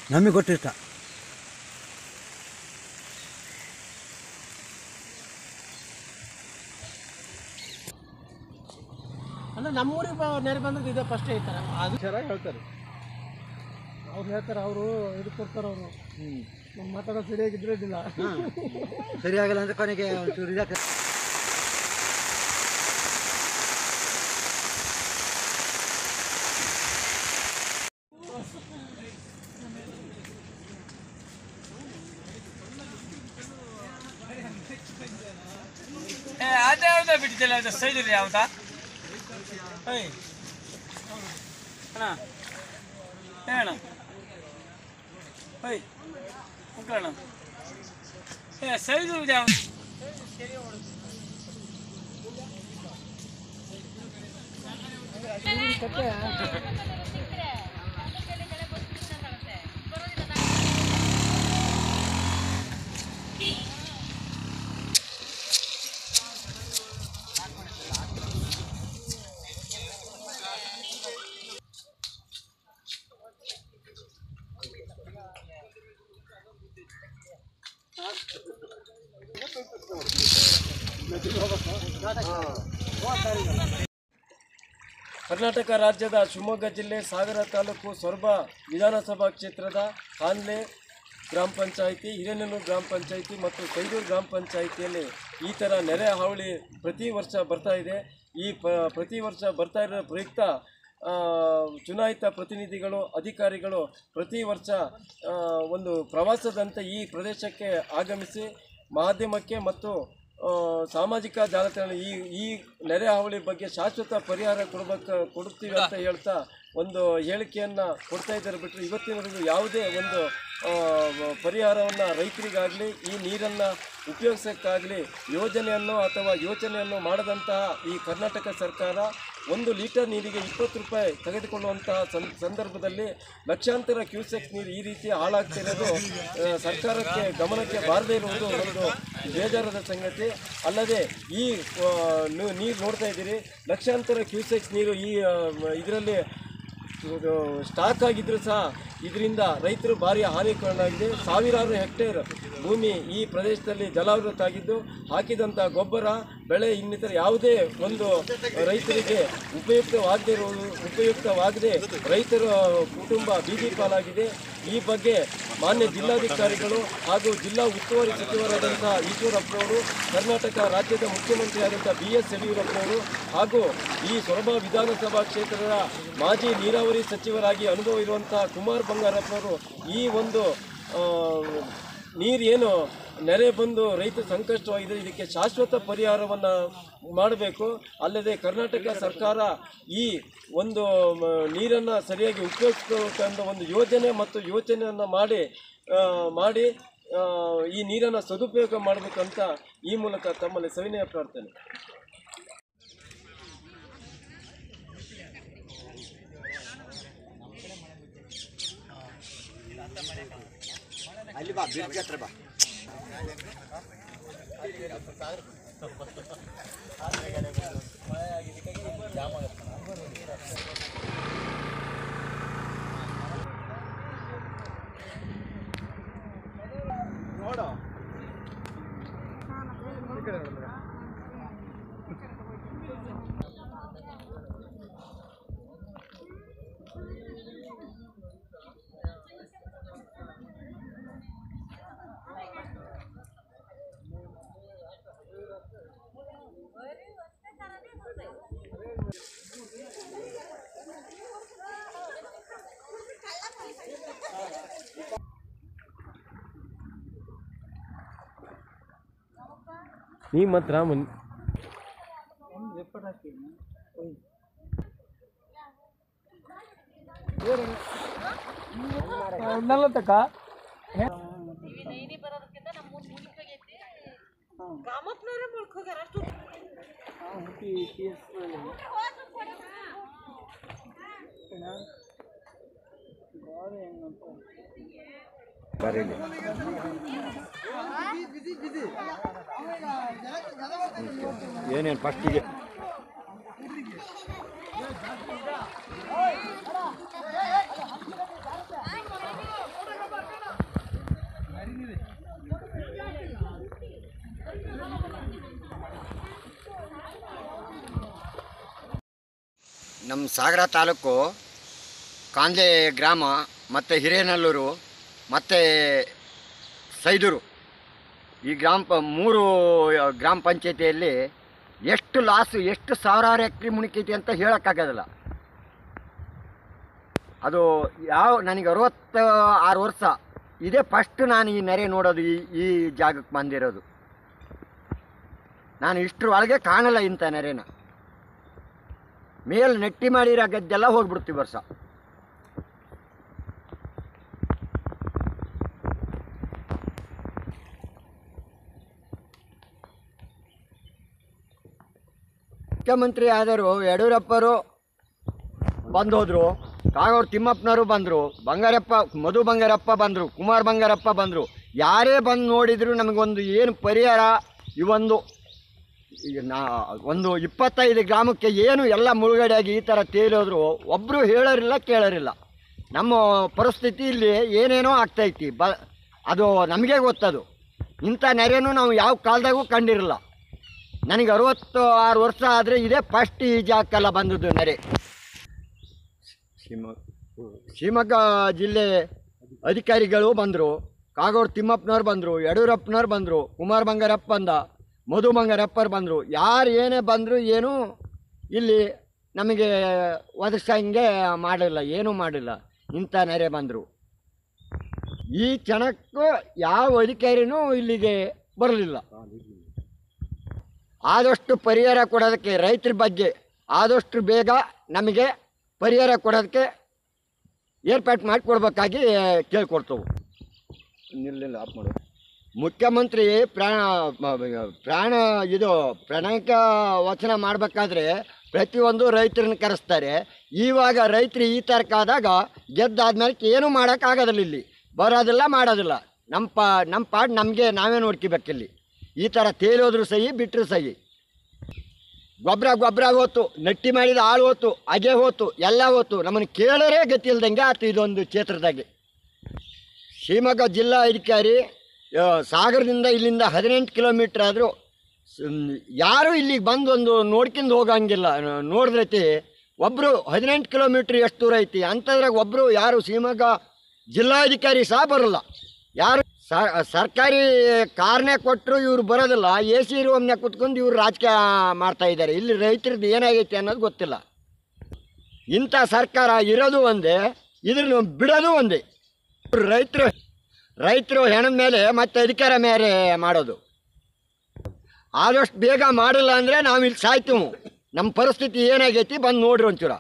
ನಮಗೆ ಗೊತ್ತಿಷ್ಟ ಅಂದ್ರೆ ನಮ್ಮೂರಿಗೆ ಬ ನೆರೆ ಬಂದದ್ದು ಇದೆ ಫಸ್ಟ್ ಈ ಥರ ಅದು ಚೆನ್ನಾಗಿ ಹೇಳ್ತಾರೆ ಅವ್ರು ಹೇಳ್ತಾರೆ ಅವರು ಇದು ಕೊಡ್ತಾರೆ ಅವರು ನಮ್ಮ ಮಾತಾಡೋ ಸರಿಯಾಗಿದ್ರೆ ಇದಿಲ್ಲ ಸರಿಯಾಗಲ್ಲ ಅಂದರೆ ಕೊನೆಗೆ ಒಂಚೂರು ಇದಕ್ಕೆ ಅದೇ ಯಾವ್ದಾ ಬಿಟ್ಟಿದ್ದಲ್ಲ ಅದು ಸೈಜ್ ಯಾವ್ದಾ ಏಯ್ ಅಣ್ಣ ಹೇಳ ಏಯ್ ಮುಕ್ಕಣ ಏ ಸೈಜ್ ಯಾವ್ದು ಕರ್ನಾಟಕ ರಾಜ್ಯದ ಶಿವಮೊಗ್ಗ ಜಿಲ್ಲೆ ಸಾಗರ ತಾಲೂಕು ಸೊರಬ ವಿಧಾನಸಭಾ ಕ್ಷೇತ್ರದ ಕಾನ್ಲೆ ಗ್ರಾಮ ಪಂಚಾಯಿತಿ ಹಿರೇನಲ್ಲೂರು ಗ್ರಾಮ ಪಂಚಾಯಿತಿ ಮತ್ತು ಕೈದೂರು ಗ್ರಾಮ ಪಂಚಾಯಿತಿಯಲ್ಲಿ ಈ ಥರ ನೆರೆ ಹಾವಳಿ ಪ್ರತಿ ವರ್ಷ ಬರ್ತಾ ಇದೆ ಈ ಪ ಪ್ರತಿ ವರ್ಷ ಬರ್ತಾ ಇರೋ ಪ್ರಯುಕ್ತ ಆ, ಚುನಾಯಿತ ಪ್ರತಿನಿಧಿಗಳು ಅಧಿಕಾರಿಗಳು ಪ್ರತಿ ವರ್ಷ ಆ, ಒಂದು ಪ್ರವಾಸದಂತೆ ಈ ಪ್ರದೇಶಕ್ಕೆ ಆಗಮಿಸಿ ಮಾಧ್ಯಮಕ್ಕೆ ಮತ್ತು ಆ, ಸಾಮಾಜಿಕ ಜಾಲತಾಣ ಈ ಈ ನೆರೆ ಹಾವಳಿ ಬಗ್ಗೆ ಶಾಶ್ವತ ಪರಿಹಾರ ಕೊಡ್ಬೇಕು ಕೊಡ್ತೀವಿ ಅಂತ ಹೇಳ್ತಾ ಒಂದು ಹೇಳಿಕೆಯನ್ನು ಕೊಡ್ತಾ ಇದ್ದಾರೆ ಬಿಟ್ಟರೆ ಇವತ್ತಿನವರೆಗೂ ಯಾವುದೇ ಒಂದು ಆ, ಪರಿಹಾರವನ್ನು ರೈತರಿಗಾಗಲಿ ಈ ನೀರನ್ನು ಉಪಯೋಗಿಸೋಕ್ಕಾಗಲಿ ಯೋಜನೆಯನ್ನು ಅಥವಾ ಯೋಚನೆಯನ್ನು ಮಾಡದಂತಹ ಈ ಕರ್ನಾಟಕ ಸರ್ಕಾರ ಒಂದು ಲೀಟರ್ ನೀರಿಗೆ ಇಪ್ಪತ್ತು ರೂಪಾಯಿ ತೆಗೆದುಕೊಳ್ಳುವಂತಹ ಸಂ- ಸಂದರ್ಭದಲ್ಲಿ ಲಕ್ಷಾಂತರ ಕ್ಯೂಸೆಕ್ ನೀರು ಈ ರೀತಿ ಹಾಳಾಗ್ತಿರೋದು ಆ, ಸರ್ಕಾರಕ್ಕೆ ಗಮನಕ್ಕೆ ಬಾರದೇ ಇರುವುದು ಒಂದು ಬೇಜಾರದ ಸಂಗತಿ ಅಲ್ಲದೆ ಈ ಆ, ನೀವು ನೀರು ನೋಡ್ತಾ ಇದ್ದೀರಿ ಲಕ್ಷಾಂತರ ಕ್ಯೂಸೆಕ್ಸ್ ನೀರು ಈ ಇದರಲ್ಲಿ ಇದು ಸ್ಟಾಕ್ ಆಗಿದ್ರು ಸಹ ಇದರಿಂದ ರೈತರು ಭಾರಿ ಹಾನಿಕರನಾಗಿದೆ ಸಾವಿರಾರು ಹೆಕ್ಟೇರ್ ಭೂಮಿ ಈ ಪ್ರದೇಶದಲ್ಲಿ ಜಲಾವೃತ ಆಗಿದ್ದು ಹಾಕಿದಂಥ ಗೊಬ್ಬರ ಬೆಳೆ ಇನ್ನಿತರ ಯಾವುದೇ ಒಂದು ರೈತರಿಗೆ ಉಪಯುಕ್ತವಾಗದೇ ಇರುವುದು ಉಪಯುಕ್ತವಾಗದೆ ರೈತರ ಕುಟುಂಬ ಬೀದಿ ಪಾಲಾಗಿದೆ ಈ ಬಗ್ಗೆ ಮಾನ್ಯ ಜಿಲ್ಲಾಧಿಕಾರಿಗಳು ಹಾಗೂ ಜಿಲ್ಲಾ ಉಸ್ತುವಾರಿ ಸಚಿವರಾದಂಥ ಈಶ್ವರಪ್ಪನವರು ಕರ್ನಾಟಕ ರಾಜ್ಯದ ಮುಖ್ಯಮಂತ್ರಿಯಾದಂಥ ಬಿ ಎಸ್ ಯಡಿಯೂರಪ್ಪನವರು ಹಾಗೂ ಈ ಸೊರಬ ವಿಧಾನಸಭಾ ಕ್ಷೇತ್ರದ ಮಾಜಿ ನೀರಾವರಿ ಸಚಿವರಾಗಿ ಅನುಭವ ಇರುವಂತಹ ಕುಮಾರ್ ಬಂಗಾರಪ್ಪನವರು ಈ ಒಂದು ಆ, ನೀರೇನು ನೆರೆ ಬಂದು ರೈತ ಸಂಕಷ್ಟವಾಗಿದೆ ಇದಕ್ಕೆ ಶಾಶ್ವತ ಪರಿಹಾರವನ್ನು ಮಾಡಬೇಕು ಅಲ್ಲದೆ ಕರ್ನಾಟಕ ಸರ್ಕಾರ ಈ ಒಂದು ನೀರನ್ನು ಸರಿಯಾಗಿ ಉಪಯೋಗಿಸ್ಬೇಕಂತ ಒಂದು ಯೋಜನೆ ಮತ್ತು ಯೋಚನೆಯನ್ನು ಮಾಡಿ ಆ, ಮಾಡಿ ಆ, ಈ ನೀರನ್ನು ಸದುಪಯೋಗ ಮಾಡಬೇಕಂತ ಈ ಮೂಲಕ ತಮ್ಮಲ್ಲಿ ಸವಿನಯ ಪ್ರಾರ್ಥನೆ ಅಲ್ಲಿ ಬಾ ಬ್ರಿಡ್ಜ್ ಹತ್ರ ಬಾ ನೀ ಮತ್ತು ರಾಮನ್ ನಲ್ಲತ್ತಕ್ಕ ಬರೀಲಿ ಏನೇನು ಫಸ್ಟಿಗೆ ನಮ್ಮ ಸಾಗರ ತಾಲೂಕು ಕಾಂದೆ ಗ್ರಾಮ ಮತ್ತು ಹಿರೇನಲ್ಲೂರು ಮತ್ತು ಸೈದೂರು ಈ ಗ್ರಾಮ ಪ ಮೂರು ಗ್ರಾಮ ಪಂಚಾಯತಿಯಲ್ಲಿ ಎಷ್ಟು ಲಾಸು ಎಷ್ಟು ಸಾವಿರಾರು ಎಕರೆ ಮುಳುಕೈತಿ ಅಂತ ಹೇಳೋಕ್ಕಾಗೋದಿಲ್ಲ ಅದು ಯಾವ ನನಗೆ ಅರವತ್ತ ಆರು ವರ್ಷ ಇದೇ ಫಸ್ಟ್ ನಾನು ಈ ನೆರೆ ನೋಡೋದು ಈ ಈ ಜಾಗಕ್ಕೆ ಬಂದಿರೋದು ನಾನು ಇಷ್ಟರ ಒಳಗೆ ಕಾಣಲ್ಲ ಇಂಥ ನೆರೆನ ಮೇಲೆ ನೆಟ್ಟಿ ಮಾಡಿರೋ ಗದ್ದೆಲ್ಲ ಹೋಗ್ಬಿಡ್ತೀವಿ ವರ್ಷ ಮುಖ್ಯಮಂತ್ರಿ ಆದರು ಯಡಿಯೂರಪ್ಪರು ಬಂದು ಹೋದರು ಕಾಗೋಡು ತಿಮ್ಮಪ್ಪನವರು ಬಂದರು ಬಂಗಾರಪ್ಪ ಮಧು ಬಂಗಾರಪ್ಪ ಬಂದರು ಕುಮಾರ್ ಬಂಗಾರಪ್ಪ ಬಂದರು ಯಾರೇ ಬಂದು ನೋಡಿದ್ರು ನಮಗೊಂದು ಏನು ಪರಿಹಾರ ಈ ಒಂದು ಈ ನಾ ಒಂದು ಇಪ್ಪತ್ತೈದು ಗ್ರಾಮಕ್ಕೆ ಏನು ಎಲ್ಲ ಮುಳುಗಡೆಯಾಗಿ ಈ ಥರ ತೇಲೋದ್ರು ಒಬ್ಬರು ಹೇಳೋರಿಲ್ಲ ಕೇಳೋರಿಲ್ಲ ನಮ್ಮ ಪರಿಸ್ಥಿತಿ ಇಲ್ಲಿ ಏನೇನೋ ಆಗ್ತೈತಿ ಬ ಅದು ನಮಗೆ ಗೊತ್ತದು ಇಂಥ ನೆರೆನೂ ನಾವು ಯಾವ ಕಾಲದಾಗೂ ಕಂಡಿರಲ್ಲ ನನಗೆ ಅರವತ್ತು ಆರು ವರ್ಷ ಆದರೆ ಇದೇ ಫಸ್ಟ್ ಈ ಜಾಗಕ್ಕೆಲ್ಲ ಬಂದದ್ದು ನೆರೆ ಶಿವಮೊಗ್ಗ ಶಿವಮೊಗ್ಗ ಜಿಲ್ಲೆ ಅಧಿಕಾರಿಗಳು ಬಂದರು ಕಾಗೋಡು ತಿಮ್ಮಪ್ಪನವ್ರು ಬಂದರು ಯಡಿಯೂರಪ್ಪನವ್ರು ಬಂದರು ಕುಮಾರ್ ಬಂಗಾರಪ್ಪ ಬಂದ ಮಧು ಬಂಗಾರಪ್ಪರು ಬಂದರು ಯಾರು ಏನೇ ಬಂದರು ಏನೂ ಇಲ್ಲಿ ನಮಗೆ ಒದಗಿಸಂಗೆ ಮಾಡಿಲ್ಲ ಏನೂ ಮಾಡಿಲ್ಲ ಇಂಥ ನೆರೆ ಬಂದರು ಈ ಕ್ಷಣಕ್ಕೂ ಯಾವ ಅಧಿಕಾರಿನೂ ಇಲ್ಲಿಗೆ ಬರಲಿಲ್ಲ ಆದಷ್ಟು ಪರಿಹಾರ ಕೊಡೋದಕ್ಕೆ ರೈತರ ಬಗ್ಗೆ ಆದಷ್ಟು ಬೇಗ ನಮಗೆ ಪರಿಹಾರ ಕೊಡೋದಕ್ಕೆ ಏರ್ಪಾಟ್ ಮಾಡಿ ಕೊಡ್ಬೇಕಾಗಿ ಕೇಳ್ಕೊಡ್ತೇವೆ ನಿಲ್ಲಿಲ್ಲ ಆಫ್ ಮಾಡು ಮುಖ್ಯಮಂತ್ರಿ ಪ್ರಾಣ ಮ- ಪ್ರಾಣ ಇದು ಪ್ರಣಾಳಿಕ ವಚನ ಮಾಡಬೇಕಾದ್ರೆ ಪ್ರತಿಯೊಂದು ರೈತರನ್ನ ಕರೆಸ್ತಾರೆ ಇವಾಗ ರೈತರು ಈ ತರಕಾದಾಗ ಗೆದ್ದಾದ್ಮೇಲೆ ಏನೂ ಮಾಡೋಕ್ಕಾಗೋದಿಲ್ಲ ಇಲ್ಲಿ ಬರೋದಿಲ್ಲ ಮಾಡೋದಿಲ್ಲ ನಮ್ಮ ಪಾ ನಮ್ಮ ಪಾಡ್ ನಮಗೆ ನಾವೇ ನೋಡ್ಕೋಬೇಕಿಲ್ಲಿ ಈ ಥರ ತೇಲೋದ್ರು ಸಹಿ ಬಿಟ್ಟರು ಸಹಿ ಗೊಬ್ಬರ ಗೊಬ್ಬರ ಹೋತು ನಟ್ಟಿ ಮಾಡಿದ ಆಳು ಹೋತು ಅಗೆ ಹೋತು ಎಲ್ಲ ಹೋತು ನಮ್ಮನ್ನು ಕೇಳರೇ ಗತಿ ಇಲ್ದಂಗೆ ಆತು ಇದೊಂದು ಕ್ಷೇತ್ರದಾಗೆ ಶಿವಮೊಗ್ಗ ಜಿಲ್ಲಾ ಅಧಿಕಾರಿ ಆ, ಸಾಗರದಿಂದ ಇಲ್ಲಿಂದ ಹದಿನೆಂಟು ಕಿಲೋಮೀಟ್ರ್ ಆದರೂ ಯಾರೂ ಇಲ್ಲಿಗೆ ಬಂದು ಒಂದು ನೋಡ್ಕೊಂಡು ಹೋಗಂಗಿಲ್ಲ ನ- ನೋಡಿದ್ರೈತಿ ಒಬ್ಬರು ಹದಿನೆಂಟು ಕಿಲೋಮೀಟ್ರ್ ಎಷ್ಟು ದೂರ ಐತಿ ಅಂಥದ್ರಾಗ ಒಬ್ಬರು ಯಾರು ಶಿವಮೊಗ್ಗ ಜಿಲ್ಲಾಧಿಕಾರಿ ಸಹ ಬರಲ್ಲ ಯಾರು ಸ- ಸರ್ಕಾರಿ ಕಾರ್ನೇ ಕೊಟ್ಟರು ಇವ್ರು ಬರೋದಿಲ್ಲ ಎ ಸಿ ರೂಮ್ನಾಗ ಕುತ್ಕೊಂಡು ಇವ್ರು ರಾಜಕೀಯ ಮಾಡ್ತಾ ಇದ್ದಾರೆ ಇಲ್ಲಿ ರೈತರದ್ದು ಏನಾಗೈತಿ ಅನ್ನೋದು ಗೊತ್ತಿಲ್ಲ ಇಂಥ ಸರ್ಕಾರ ಇರೋದು ಒಂದೇ ಇದ್ರ ಬಿಡೋದು ಒಂದೇ ರೈತರು ರೈತರು ಹೆಣದ ಮೇಲೆ ಮತ್ತೆ ಅಧಿಕಾರ ಮೇಲೆ ಮಾಡೋದು ಆದಷ್ಟು ಬೇಗ ಮಾಡಿಲ್ಲ ಅಂದರೆ ನಾವು ಇಲ್ಲಿ ಸಾಯ್ತೀವಿ ನಮ್ಮ ಪರಿಸ್ಥಿತಿ ಏನಾಗೈತಿ ಬಂದು ನೋಡ್ರಿ ಒಂಚೂರ